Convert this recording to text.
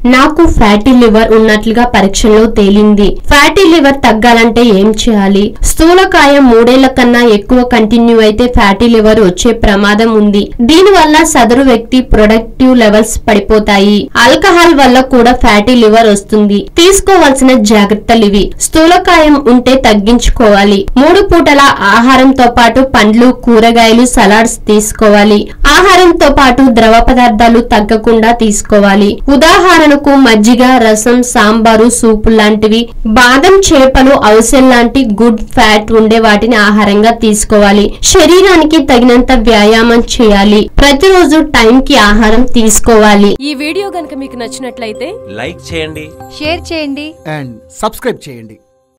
నాకు fatty liver ఉన్నట్లుగా పరీక్షలో తేలింది ఫ్యాటీ లివర్ తగ్గాలంటే ఏం చేయాలి స్థూలకాయం మూడేళ్ల కన్నా ఎక్కువ కంటిన్యూ అయితే ఫ్యాటీ లివర్ వచ్చే ప్రమాదం ఉంది దీని వల్ల సదరు వ్యక్తి ప్రొడక్టివ్ లెవెల్స్ పడిపోతాయి ఆల్కహాల్ వల్ల కూడా ఫ్యాటీ లివర్ వస్తుంది తీసుకోవాల్సిన జాగ్రత్తలు ఇవి స్థూలకాయం ఉంటే తగ్గించుకోవాలి మూడు పూటల ఆహారంతో పాటు పండ్లు కూరగాయలు సలాడ్స్ తీసుకోవాలి ఆహారంతో పాటు ద్రవ పదార్థాలు తగ్గకుండా తీసుకోవాలి ఉదాహరణకు మజ్జిగ రసం సాంబారు సూపు లాంటివి బాదం చేపలు అవసెల్ లాంటి గుడ్ ఫ్యాట్ ఉండే వాటిని ఆహారంగా తీసుకోవాలి శరీరానికి తగినంత వ్యాయామం చేయాలి ప్రతిరోజు టైంకి ఆహారం తీసుకోవాలి ఈ వీడియో గనుక మీకు నచ్చినట్లయితే లైక్ చేయండి షేర్ చేయండి అండ్ సబ్స్క్రైబ్ చేయండి